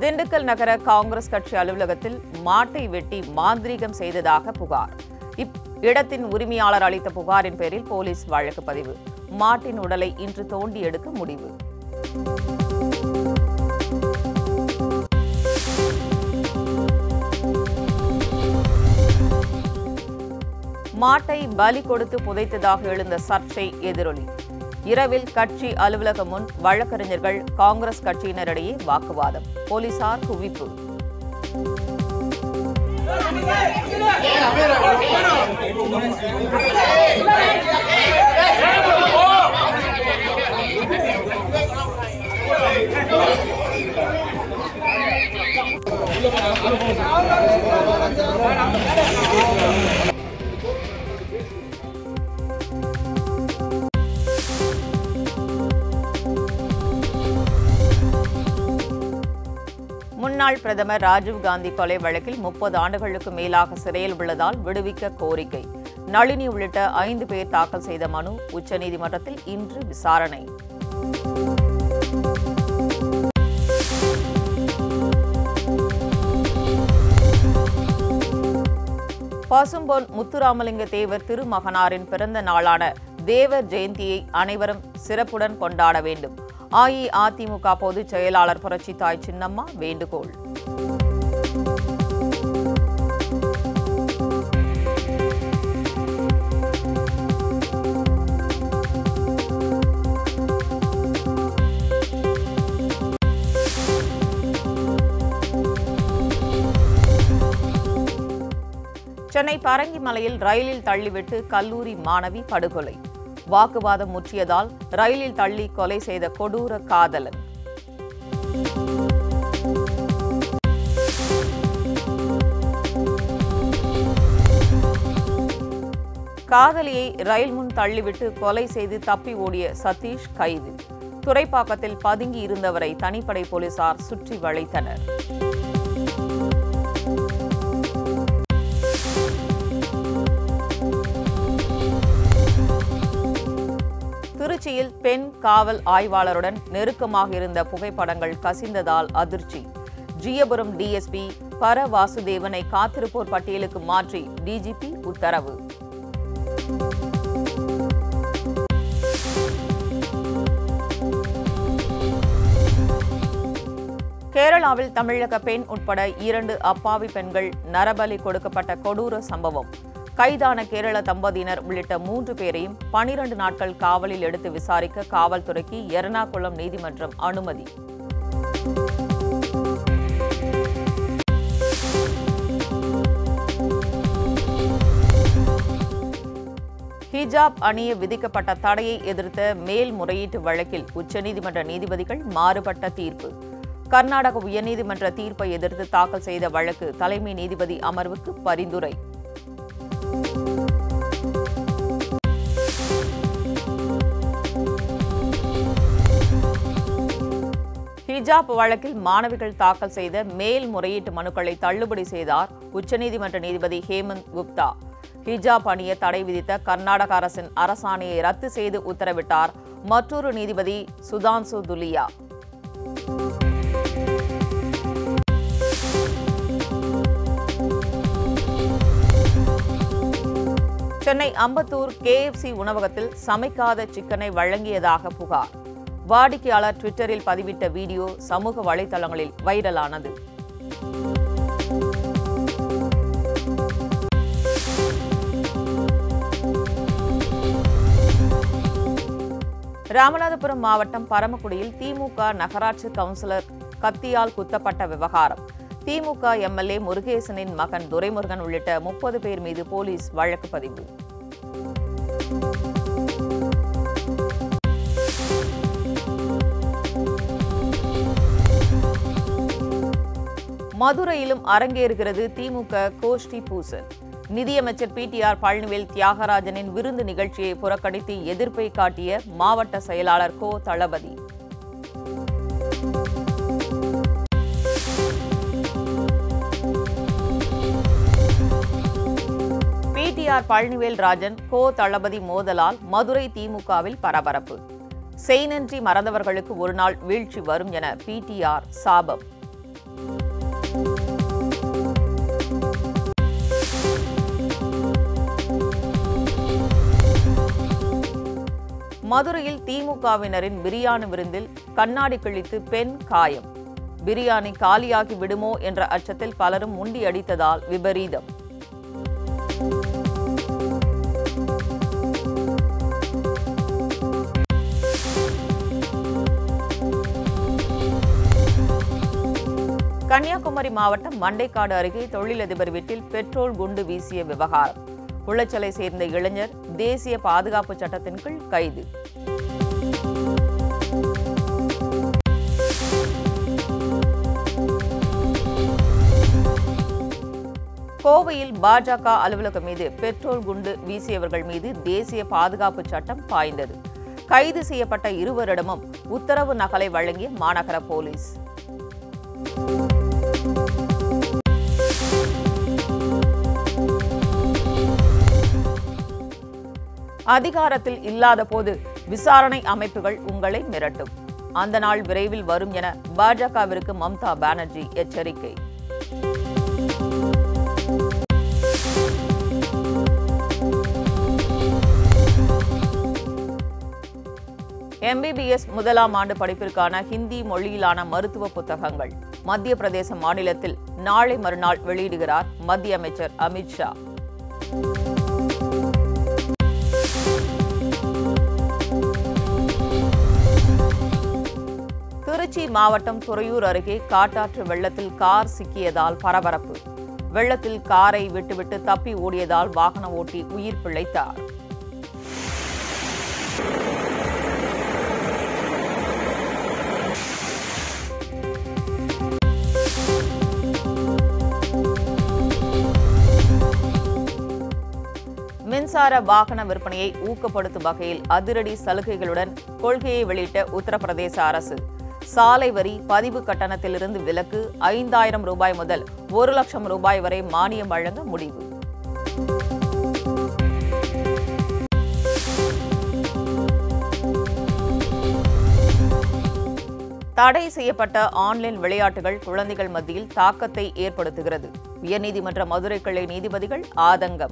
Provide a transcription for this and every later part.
திண்டுக்கல் நகர காங்கிரஸ் கட்சி அலுவலகத்தில் மாட்டை வெட்டி மாந்திரீகம் செய்ததாக புகார் இப் இடத்தின் உரிமையாளர் அளித்த புகாரின் பேரில் போலீஸ் வழக்கு பதிவு மாட்டின் உடலை இன்று தோண்டி எடுக்க முடிவு மாட்டை பலி கொடுத்து புதைத்ததாக எழுந்த சர்ச்சை எதிரொலி இரவில் கட்சி அலுவலகம் முன் வழக்கறிஞர்கள் காங்கிரஸ் கட்சியினரிடையே வாக்குவாதம் போலீசார் குவிப்பு முன்னாள் பிரதமர் ராஜீவ் காந்தி கொலை வழக்கில் முப்பது ஆண்டுகளுக்கு மேலாக சிறையில் உள்ளதால் விடுவிக்க கோரிக்கை நளினி உள்ளிட்ட ஐந்து பேர் தாக்கல் செய்த மனு உச்சநீதிமன்றத்தில் இன்று விசாரணை பசும்பொன் முத்துராமலிங்க தேவர் திருமகனாரின் பிறந்த நாளான தேவர் ஜெயந்தியை அனைவரும் சிறப்புடன் கொண்டாட வேண்டும் அஇஅதிமுக பொதுச் செயலாளர் புரட்சித்தாய் சின்னம்மா வேண்டுகோள் சென்னை பரங்கிமலையில் ரயிலில் தள்ளிவிட்டு கல்லூரி மாணவி படுகொலை வாக்குவாதம் முற்றியதால் ரயிலில் தள்ளி கொலை செய்த கொடூர காதலன் காதலியை ரயில் முன் தள்ளிவிட்டு கொலை செய்து தப்பி ஓடிய சதீஷ் கைது துறைப்பாக்கத்தில் பதுங்கி இருந்தவரை தனிப்படை போலீசார் சுற்றி வளைத்தனர் திருச்சியில் பெண் காவல் ஆய்வாளருடன் நெருக்கமாக இருந்த புகைப்படங்கள் கசிந்ததால் அதிர்ச்சி ஜியபுரம் டிஎஸ்பி பர வாசுதேவனை காத்திருப்போர் பட்டியலுக்கு மாற்றி டிஜிபி உத்தரவு கேரளாவில் தமிழக பெண் உட்பட இரண்டு அப்பாவி பெண்கள் நரபலி கொடுக்கப்பட்ட கொடூர சம்பவம் கைதான கேரள தம்பதியினர் உள்ளிட்ட மூன்று பேரையும் பனிரண்டு நாட்கள் காவலில் எடுத்து விசாரிக்க காவல்துறைக்கு எர்ணாகுளம் நீதிமன்றம் அனுமதி ஹிஜாப் அணிய விதிக்கப்பட்ட தடையை எதிர்த்த மேல்முறையீட்டு வழக்கில் உச்சநீதிமன்ற நீதிபதிகள் மாறுபட்ட தீர்ப்பு கர்நாடக உயர்நீதிமன்ற தீர்ப்பை எதிர்த்து தாக்கல் செய்த வழக்கு தலைமை நீதிபதி அமர்வுக்கு பரிந்துரை ஹிஜாப் வழக்கில் மாணவிகள் தாக்கல் செய்த மேல்முறையீட்டு மனுக்களை தள்ளுபடி செய்தார் உச்சநீதிமன்ற நீதிபதி ஹேமந்த் குப்தா ஹிஜாப் அணிய தடை விதித்த கர்நாடக அரசின் அரசாணையை ரத்து செய்து உத்தரவிட்டார் மற்றொரு நீதிபதி சுதான்சு துலியா சென்னை அம்பத்தூர் கேஎஃப்சி உணவகத்தில் சமைக்காத சிக்கனை வழங்கியதாக புகார் வாடிக்கையாளர் ட்விட்டரில் பதிவிட்ட வீடியோ சமூக வலைதளங்களில் வைரலானது ராமநாதபுரம் மாவட்டம் பரமக்குடியில் திமுக நகராட்சி கவுன்சிலர் கத்தியால் குத்தப்பட்ட விவகாரம் திமுக எம்எல்ஏ முருகேசனின் மகன் துரைமுருகன் உள்ளிட்ட முப்பது பேர் மீது போலீஸ் வழக்கு பதிவு மதுரையிலும் அரங்கேறுகிறது திமுக கோஷ்டி பூசல் நிதியமைச்சர் பிடிஆர் பழனிவேல் தியாகராஜனின் விருந்து நிகழ்ச்சியை புறக்கணித்து எதிர்ப்பை காட்டிய மாவட்ட செயலாளர் கோ தளபதி பிடிஆர் பழனிவேல் ராஜன் கோ தளபதி மோதலால் மதுரை திமுகவில் பரபரப்பு செய்நன்றி மறந்தவர்களுக்கு ஒருநாள் வீழ்ச்சி வரும் என பிடிஆர் சாபம் மதுரையில் திமுகவினரின் பிரியாணி விருந்தில் கண்ணாடி கிழித்து பெண் காயம் பிரியாணி காலியாகி விடுமோ என்ற அச்சத்தில் பலரும் முண்டியடித்ததால் விபரீதம் கன்னியாகுமரி மாவட்டம் மண்டைக்காடு அருகே தொழிலதிபர் வீட்டில் பெட்ரோல் குண்டு வீசிய விவகாரம் குளச்சலை சேர்ந்த இளைஞர் தேசிய பாதுகாப்பு சட்டத்தின் கீழ் கைது கோவையில் பாஜக அலுவலகம் மீது பெட்ரோல் குண்டு வீசியவர்கள் மீது தேசிய பாதுகாப்பு சட்டம் பாய்ந்தது கைது செய்யப்பட்ட இருவரிடமும் உத்தரவு நகலை வழங்கிய மாநகர போலீஸ் அதிகாரத்தில் இல்லாத போது விசாரணை அமைப்புகள் உங்களை மிரட்டும் அந்த நாள் விரைவில் வரும் என பாஜகவிற்கு மம்தா பானர்ஜி எச்சரிக்கை எம்பிபிஎஸ் முதலாம் ஆண்டு படிப்பிற்கான ஹிந்தி மொழியிலான மருத்துவ புத்தகங்கள் மத்திய பிரதேச மாநிலத்தில் நாளை மறுநாள் வெளியிடுகிறார் மத்திய அமைச்சர் அமித்ஷா திருச்சி மாவட்டம் துறையூர் அருகே காட்டாற்று வெள்ளத்தில் கார் சிக்கியதால் பரபரப்பு வெள்ளத்தில் காரை விட்டுவிட்டு தப்பி ஓடியதால் வாகன ஓட்டி உயிர் பிழைத்தார் மின்சார வாகன விற்பனையை ஊக்கப்படுத்தும் வகையில் அதிரடி சலுகைகளுடன் கொள்கையை வெளியிட்ட உத்தரப்பிரதேச அரசு சாலை வரி பதிவு கட்டணத்திலிருந்து விலக்கு ஐந்தாயிரம் ரூபாய் முதல் ஒரு லட்சம் ரூபாய் வரை மானியம் வழங்க முடிவு தடை செய்யப்பட்ட ஆன்லைன் விளையாட்டுகள் குழந்தைகள் மத்தியில் தாக்கத்தை ஏற்படுத்துகிறது உயர்நீதிமன்ற மதுரை கிளை நீதிபதிகள் ஆதங்கம்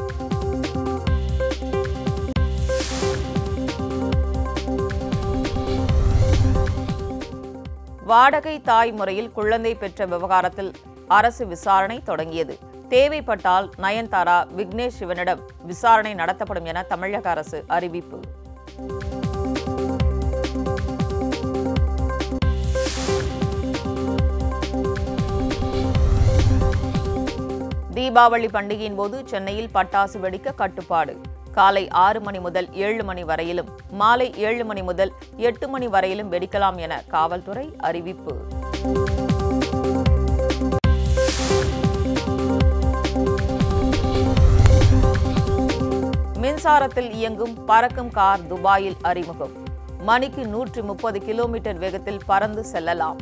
வாடகை தாய் முறையில் குழந்தை பெற்ற விவகாரத்தில் அரசு விசாரணை தொடங்கியது தேவைப்பட்டால் நயன்தாரா விக்னேஷ் சிவனிடம் விசாரணை நடத்தப்படும் என தமிழக அரசு அறிவிப்பு தீபாவளி பண்டிகையின் போது சென்னையில் பட்டாசு வெடிக்க கட்டுப்பாடு காலை ஆறு மணி முதல் ஏழு மணி வரையிலும் மாலை ஏழு மணி முதல் எட்டு மணி வரையிலும் வெடிக்கலாம் என காவல்துறை அறிவிப்பு மின்சாரத்தில் இயங்கும் பறக்கும் கார் துபாயில் அறிமுகம் மணிக்கு நூற்று முப்பது கிலோமீட்டர் வேகத்தில் பறந்து செல்லலாம்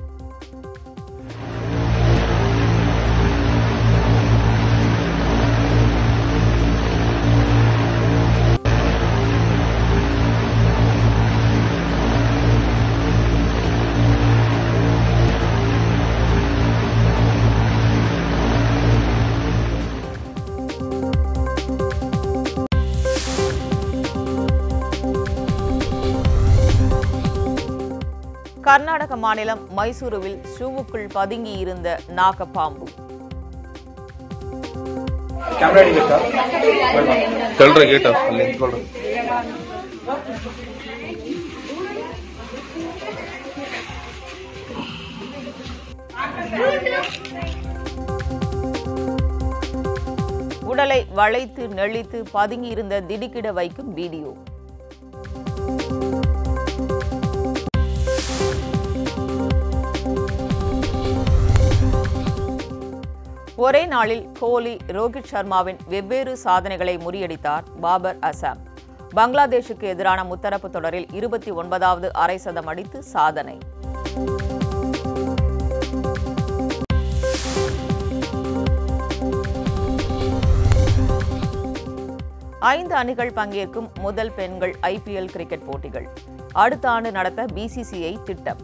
கர்நாடக மாநிலம் மைசூருவில் ஷூவுக்குள் பதுங்கி இருந்த நாகப்பாம்பு कैमरा नहीं देखा चल रहा गेट ಅಲ್ಲಿ ನಿಂತ್ಕೊಳ್ರಿ உடலை வளைத்து நெளித்து பதுங்கி இருந்த திடுக்கிட வைக்கும் வீடியோ ஒரே நாளில் கோலி ரோஹித் சர்மாவின் வெவ்வேறு சாதனைகளை முறியடித்தார் பாபர் அசாம் பங்களாதேஷுக்கு எதிரான முத்தரப்பு தொடரில் இருபத்தி ஒன்பதாவது அரை சதம் அடித்து சாதனை ஐந்து அணிகள் பங்கேற்கும் முதல் பெண்கள் ஐபிஎல் கிரிக்கெட் போட்டிகள் அடுத்த ஆண்டு நடத்த பிசிசிஐ திட்டம்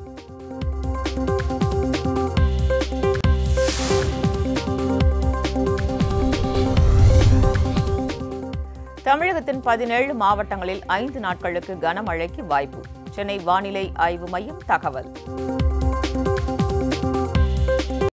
தமிழகத்தின் பதினேழு மாவட்டங்களில் ஐந்து நாட்களுக்கு கனமழைக்கு வாய்ப்பு சென்னை வானிலை ஆய்வு மையம் தகவல்